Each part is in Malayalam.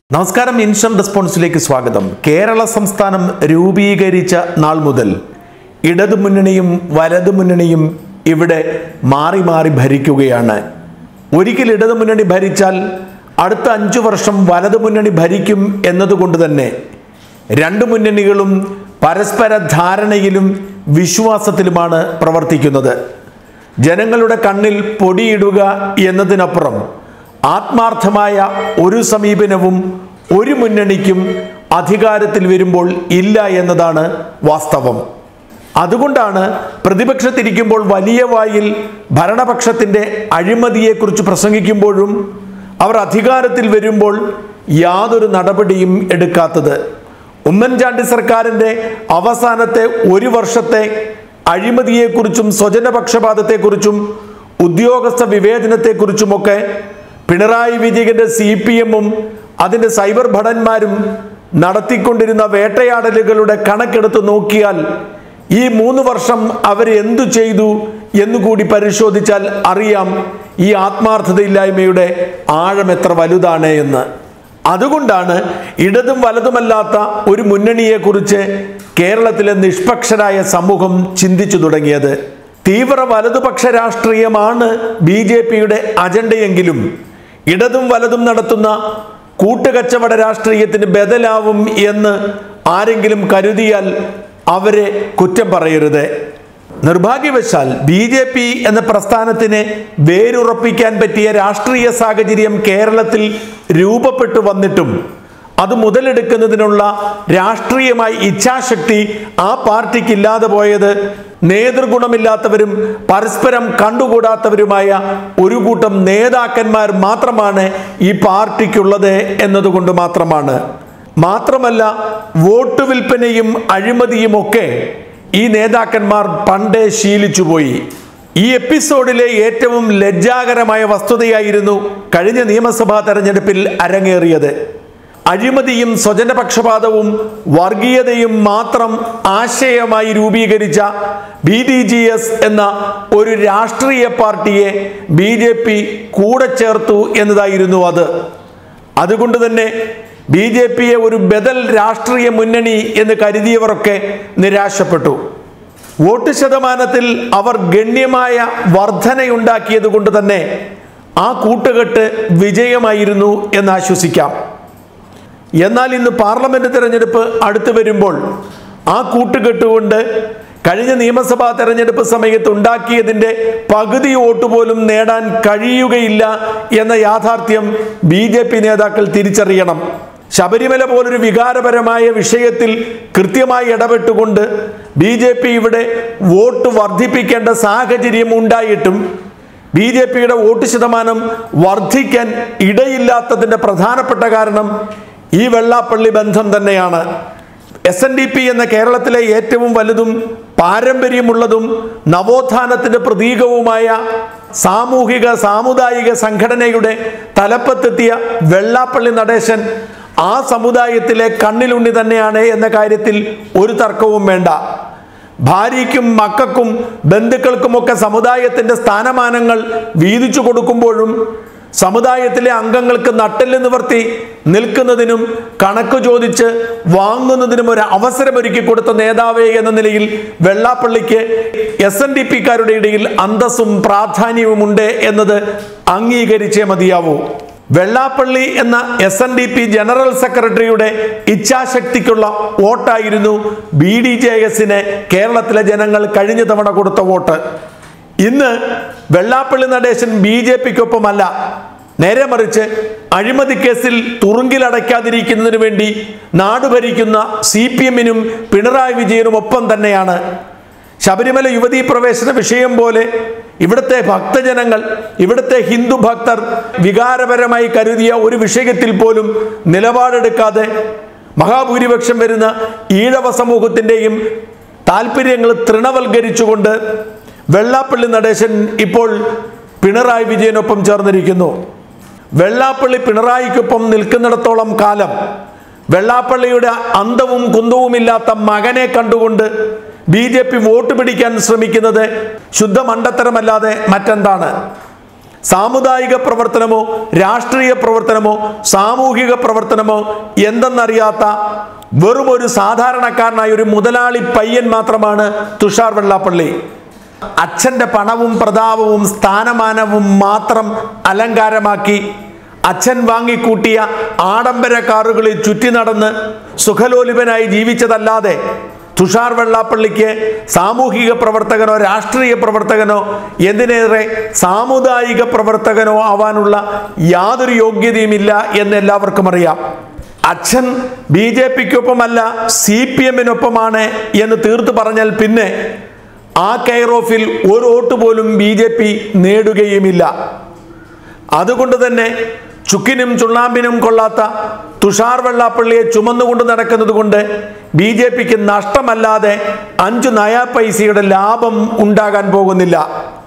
നമസ്കാരം ഇൻഷൻ റെസ്പോൺസിലേക്ക് സ്വാഗതം കേരള സംസ്ഥാനം രൂപീകരിച്ച നാൾ മുതൽ ഇടതുമുന്നണിയും വലതുമുന്നണിയും ഇവിടെ മാറി മാറി ഭരിക്കുകയാണ് ഒരിക്കൽ ഇടതുമുന്നണി ഭരിച്ചാൽ അടുത്ത അഞ്ചു വർഷം വലതുമുന്നണി ഭരിക്കും എന്നതുകൊണ്ട് തന്നെ രണ്ട് മുന്നണികളും പരസ്പര ധാരണയിലും വിശ്വാസത്തിലുമാണ് പ്രവർത്തിക്കുന്നത് ജനങ്ങളുടെ കണ്ണിൽ പൊടിയിടുക എന്നതിനപ്പുറം ആത്മാർത്ഥമായ ഒരു സമീപനവും ഒരു മുന്നണിക്കും അധികാരത്തിൽ വരുമ്പോൾ ഇല്ല എന്നതാണ് വാസ്തവം അതുകൊണ്ടാണ് പ്രതിപക്ഷത്തിരിക്കുമ്പോൾ വലിയ വായിൽ ഭരണപക്ഷത്തിൻ്റെ അഴിമതിയെക്കുറിച്ച് പ്രസംഗിക്കുമ്പോഴും അവർ അധികാരത്തിൽ വരുമ്പോൾ യാതൊരു നടപടിയും എടുക്കാത്തത് ഉമ്മൻചാണ്ടി സർക്കാരിൻ്റെ അവസാനത്തെ ഒരു വർഷത്തെ അഴിമതിയെക്കുറിച്ചും സ്വജനപക്ഷപാതത്തെക്കുറിച്ചും ഉദ്യോഗസ്ഥ വിവേചനത്തെക്കുറിച്ചുമൊക്കെ പിണറായി വിജയന്റെ സി പി എമ്മും അതിൻ്റെ സൈബർ ഭടന്മാരും നടത്തിക്കൊണ്ടിരുന്ന വേട്ടയാടലുകളുടെ കണക്കെടുത്ത് നോക്കിയാൽ ഈ മൂന്ന് വർഷം അവർ എന്തു ചെയ്തു എന്നുകൂടി പരിശോധിച്ചാൽ അറിയാം ഈ ആത്മാർത്ഥതയില്ലായ്മയുടെ ആഴം എത്ര വലുതാണ് എന്ന് അതുകൊണ്ടാണ് ഇടതും വലതുമല്ലാത്ത ഒരു മുന്നണിയെക്കുറിച്ച് കേരളത്തിലെ നിഷ്പക്ഷരായ സമൂഹം ചിന്തിച്ചു തുടങ്ങിയത് തീവ്ര വലതുപക്ഷ രാഷ്ട്രീയമാണ് ബി ജെ പിയുടെ അജണ്ടയെങ്കിലും ഇടതും വലതും നടത്തുന്ന കൂട്ടുകച്ചവട രാഷ്ട്രീയത്തിന് ബദലാവും എന്ന് ആരെങ്കിലും കരുതിയാൽ അവരെ കുറ്റം പറയരുത് നിർഭാഗ്യവശാൽ ബി ജെ പി എന്ന പ്രസ്ഥാനത്തിന് വേരുറപ്പിക്കാൻ പറ്റിയ രാഷ്ട്രീയ സാഹചര്യം കേരളത്തിൽ രൂപപ്പെട്ടു വന്നിട്ടും അത് മുതലെടുക്കുന്നതിനുള്ള രാഷ്ട്രീയമായി ഇച്ഛാശക്തി ആ പാർട്ടിക്ക് ഇല്ലാതെ പോയത് നേതൃഗുണമില്ലാത്തവരും പരസ്പരം കണ്ടുകൂടാത്തവരുമായ ഒരു കൂട്ടം നേതാക്കന്മാർ മാത്രമാണ് ഈ പാർട്ടിക്കുള്ളത് എന്നതുകൊണ്ട് മാത്രമാണ് മാത്രമല്ല വോട്ട് വിൽപ്പനയും അഴിമതിയുമൊക്കെ ഈ നേതാക്കന്മാർ പണ്ടേ ശീലിച്ചുപോയി ഈ എപ്പിസോഡിലെ ഏറ്റവും ലജ്ജാകരമായ വസ്തുതയായിരുന്നു കഴിഞ്ഞ നിയമസഭാ തെരഞ്ഞെടുപ്പിൽ അരങ്ങേറിയത് അഴിമതിയും സ്വജനപക്ഷപാതവും വർഗീയതയും മാത്രം ആശയമായി രൂപീകരിച്ച ബി ഡി ജി എസ് എന്ന ഒരു രാഷ്ട്രീയ പാർട്ടിയെ ബി ജെ പി കൂടെ ചേർത്തു എന്നതായിരുന്നു അത് അതുകൊണ്ട് തന്നെ ബി ജെ പിയെ ഒരു ബദൽ രാഷ്ട്രീയ മുന്നണി എന്ന് കരുതിയവരൊക്കെ നിരാശപ്പെട്ടു വോട്ട് ശതമാനത്തിൽ അവർ ഗണ്യമായ വർധനയുണ്ടാക്കിയത് കൊണ്ട് തന്നെ ആ കൂട്ടുകെട്ട് വിജയമായിരുന്നു എന്ന് ആശ്വസിക്കാം എന്നാൽ ഇന്ന് പാർലമെന്റ് തെരഞ്ഞെടുപ്പ് അടുത്തു വരുമ്പോൾ ആ കൂട്ടുകെട്ടുകൊണ്ട് കഴിഞ്ഞ നിയമസഭാ തെരഞ്ഞെടുപ്പ് സമയത്ത് ഉണ്ടാക്കിയതിൻ്റെ പകുതി വോട്ട് പോലും നേടാൻ കഴിയുകയില്ല എന്ന യാഥാർത്ഥ്യം ബി ജെ പി നേതാക്കൾ തിരിച്ചറിയണം ശബരിമല പോലൊരു വികാരപരമായ വിഷയത്തിൽ കൃത്യമായി ഇടപെട്ടുകൊണ്ട് ബി ജെ പി ഇവിടെ വോട്ട് വർദ്ധിപ്പിക്കേണ്ട സാഹചര്യം ഉണ്ടായിട്ടും ബി ജെ പിയുടെ വോട്ട് ശതമാനം വർദ്ധിക്കാൻ ഇടയില്ലാത്തതിൻ്റെ പ്രധാനപ്പെട്ട കാരണം ഈ വെള്ളാപ്പള്ളി ബന്ധം തന്നെയാണ് എസ് എൻ ഡി പി എന്ന കേരളത്തിലെ ഏറ്റവും വലുതും പാരമ്പര്യമുള്ളതും നവോത്ഥാനത്തിന്റെ പ്രതീകവുമായ സാമൂഹിക സാമുദായിക സംഘടനയുടെ തലപ്പത്തെത്തിയ വെള്ളാപ്പള്ളി നടേശൻ ആ സമുദായത്തിലെ കണ്ണിലുണ്ണി തന്നെയാണ് എന്ന കാര്യത്തിൽ ഒരു തർക്കവും വേണ്ട ഭാര്യയ്ക്കും മക്കൾക്കും ബന്ധുക്കൾക്കുമൊക്കെ സമുദായത്തിന്റെ സ്ഥാനമാനങ്ങൾ വീതിച്ചു കൊടുക്കുമ്പോഴും സമുദായത്തിലെ അംഗങ്ങൾക്ക് നട്ടെല്ല് നിവർത്തി നിൽക്കുന്നതിനും കണക്ക് ചോദിച്ച് വാങ്ങുന്നതിനും ഒരു അവസരമൊരുക്കി കൊടുത്ത നേതാവേ എന്ന നിലയിൽ വെള്ളാപ്പള്ളിക്ക് എസ് എൻ ഡി പിക്കാരുടെ ഇടയിൽ അന്തസ്സും പ്രാധാന്യവുമുണ്ട് എന്നത് അംഗീകരിച്ചേ മതിയാവൂ വെള്ളാപ്പള്ളി എന്ന S N D P general സെക്രട്ടറിയുടെ ഇച്ഛാശക്തിക്കുള്ള വോട്ടായിരുന്നു ബി ഡി ജെ എസിന് കേരളത്തിലെ ജനങ്ങൾ കഴിഞ്ഞ തവണ കൊടുത്ത വോട്ട് ഇന്ന് വെള്ളാപ്പള്ളി നടേശൻ ബി ജെ പിക്കൊപ്പമല്ല നേരെ മറിച്ച് അഴിമതി കേസിൽ തുറുങ്കിലടയ്ക്കാതിരിക്കുന്നതിന് വേണ്ടി നാട് ഭരിക്കുന്ന സി പി എമ്മിനും പിണറായി വിജയനും ഒപ്പം തന്നെയാണ് ശബരിമല യുവതീ പ്രവേശന വിഷയം പോലെ ഇവിടുത്തെ ഭക്തജനങ്ങൾ ഇവിടുത്തെ ഹിന്ദു ഭക്തർ വികാരപരമായി കരുതിയ ഒരു വിഷയത്തിൽ പോലും നിലപാടെടുക്കാതെ മഹാഭൂരിപക്ഷം വരുന്ന ഈഴവ സമൂഹത്തിൻ്റെയും താല്പര്യങ്ങൾ തൃണവൽക്കരിച്ചുകൊണ്ട് വെള്ളാപ്പള്ളി നടേശൻ ഇപ്പോൾ പിണറായി വിജയനൊപ്പം ചേർന്നിരിക്കുന്നു വെള്ളാപ്പള്ളി പിണറായിക്കൊപ്പം നിൽക്കുന്നിടത്തോളം കാലം വെള്ളാപ്പള്ളിയുടെ അന്തവും കുന്തവുമില്ലാത്ത മകനെ കണ്ടുകൊണ്ട് ബി ജെ പി വോട്ട് പിടിക്കാൻ ശ്രമിക്കുന്നത് ശുദ്ധ മണ്ടത്തരമല്ലാതെ മറ്റെന്താണ് സാമുദായിക പ്രവർത്തനമോ രാഷ്ട്രീയ പ്രവർത്തനമോ സാമൂഹിക പ്രവർത്തനമോ എന്തെന്നറിയാത്ത വെറും ഒരു സാധാരണക്കാരനായ ഒരു മുതലാളി പയ്യൻ മാത്രമാണ് തുഷാർ വെള്ളാപ്പള്ളി അച്ഛന്റെ പണവും പ്രതാപവും സ്ഥാനമാനവും മാത്രം അലങ്കാരമാക്കി അച്ഛൻ വാങ്ങിക്കൂട്ടിയ ആഡംബര കാറുകളിൽ ചുറ്റി നടന്ന് സുഖലോലുപനായി ജീവിച്ചതല്ലാതെ തുഷാർ വെള്ളാപ്പള്ളിക്ക് സാമൂഹിക പ്രവർത്തകനോ രാഷ്ട്രീയ പ്രവർത്തകനോ എന്തിനേറെ സാമുദായിക പ്രവർത്തകനോ ആവാനുള്ള യാതൊരു യോഗ്യതയുമില്ല എന്ന് എല്ലാവർക്കും അറിയാം അച്ഛൻ ബി ജെ പിക്കൊപ്പമല്ല സി പി എമ്മിനൊപ്പമാണ് എന്ന് തീർത്തു പറഞ്ഞാൽ പിന്നെ ആ കെയർ ഓഫിൽ ഒരു വോട്ട് പോലും ബി ജെ പി നേടുകയുമില്ല അതുകൊണ്ട് തന്നെ ചുക്കിനും ചുണ്ണാമ്പിനും കൊള്ളാത്ത തുഷാർ വെള്ളാപ്പള്ളിയെ ചുമന്നുകൊണ്ട് നടക്കുന്നത് കൊണ്ട് ബി ജെ പിക്ക് നഷ്ടമല്ലാതെ അഞ്ചു നയാ പൈസയുടെ ലാഭം ഉണ്ടാകാൻ പോകുന്നില്ല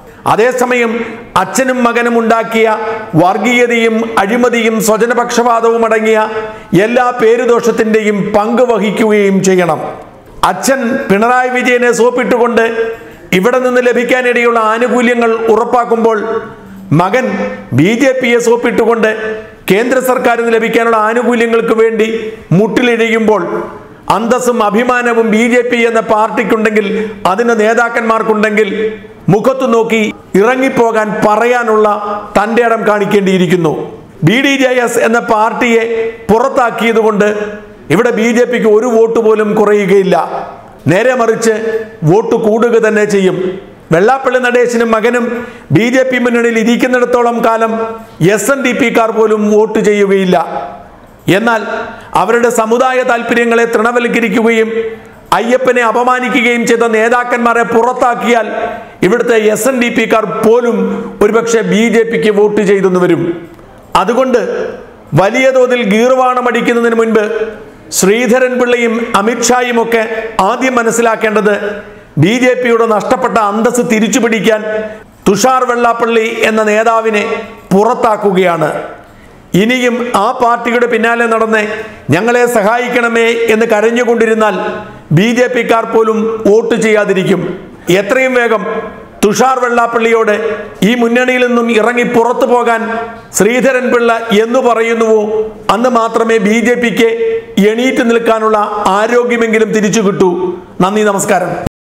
അതേസമയം അച്ഛനും മകനും ഉണ്ടാക്കിയ വർഗീയതയും അഴിമതിയും സ്വജനപക്ഷപാതവും അടങ്ങിയ എല്ലാ പേരുദോഷത്തിൻ്റെയും പങ്ക് വഹിക്കുകയും ചെയ്യണം അച്ഛൻ പിണറായി വിജയനെ സോപ്പിട്ടുകൊണ്ട് ഇവിടെ നിന്ന് ലഭിക്കാനിടയുള്ള ആനുകൂല്യങ്ങൾ ഉറപ്പാക്കുമ്പോൾ മകൻ ബി ജെ പിയെ സോപ്പിട്ടുകൊണ്ട് കേന്ദ്ര സർക്കാരിന് ലഭിക്കാനുള്ള ആനുകൂല്യങ്ങൾക്ക് വേണ്ടി മുട്ടിലിഴയുമ്പോൾ അന്തസ്സും അഭിമാനവും ബി ജെ പി എന്ന പാർട്ടിക്കുണ്ടെങ്കിൽ അതിന് നേതാക്കന്മാർക്കുണ്ടെങ്കിൽ മുഖത്തു നോക്കി ഇറങ്ങിപ്പോകാൻ പറയാനുള്ള തൻ്റെ ഇടം കാണിക്കേണ്ടിയിരിക്കുന്നു ബി ഡി ജെ എസ് എന്ന പാർട്ടിയെ പുറത്താക്കിയതുകൊണ്ട് ഇവിടെ ബി ജെ പിക്ക് ഒരു വോട്ട് പോലും കുറയുകയില്ല നേരെ മറിച്ച് വോട്ട് കൂടുക തന്നെ ചെയ്യും വെള്ളാപ്പള്ളി നടേശനും മകനും ബി ജെ പി മുന്നണിയിൽ ഇരിക്കുന്നിടത്തോളം കാലം എസ് എൻ ഡി പിക്കാർ പോലും വോട്ട് ചെയ്യുകയില്ല എന്നാൽ അവരുടെ സമുദായ താല്പര്യങ്ങളെ തൃണവൽക്കരിക്കുകയും അയ്യപ്പനെ അപമാനിക്കുകയും ചെയ്ത നേതാക്കന്മാരെ പുറത്താക്കിയാൽ ഇവിടുത്തെ എസ് എൻ ഡി പിക്കാർ പോലും ഒരുപക്ഷെ ബി ജെ പിക്ക് വോട്ട് ചെയ്തെന്ന് വരും അതുകൊണ്ട് വലിയ തോതിൽ ഗീർവാണം അടിക്കുന്നതിന് മുൻപ് ശ്രീധരൻ പിള്ളയും അമിത്ഷായും ഒക്കെ ആദ്യം മനസ്സിലാക്കേണ്ടത് ബി ജെ പിയുടെ നഷ്ടപ്പെട്ട അന്തസ് തിരിച്ചു പിടിക്കാൻ തുഷാർ വെള്ളാപ്പള്ളി എന്ന നേതാവിനെ പുറത്താക്കുകയാണ് ഇനിയും ആ പാർട്ടിയുടെ പിന്നാലെ നടന്ന് ഞങ്ങളെ സഹായിക്കണമേ എന്ന് കരഞ്ഞുകൊണ്ടിരുന്നാൽ ബി ജെ പിക്കാർ പോലും വോട്ട് ചെയ്യാതിരിക്കും എത്രയും വേഗം തുഷാർ വെള്ളാപ്പള്ളിയോട് ഈ മുന്നണിയിൽ നിന്നും ഇറങ്ങി പുറത്തു പോകാൻ ശ്രീധരൻ പിള്ള എന്ന് പറയുന്നുവോ അന്ന് മാത്രമേ ബി ജെ പിക്ക് എണീറ്റ് നിൽക്കാനുള്ള ആരോഗ്യമെങ്കിലും തിരിച്ചു കിട്ടൂ നന്ദി നമസ്കാരം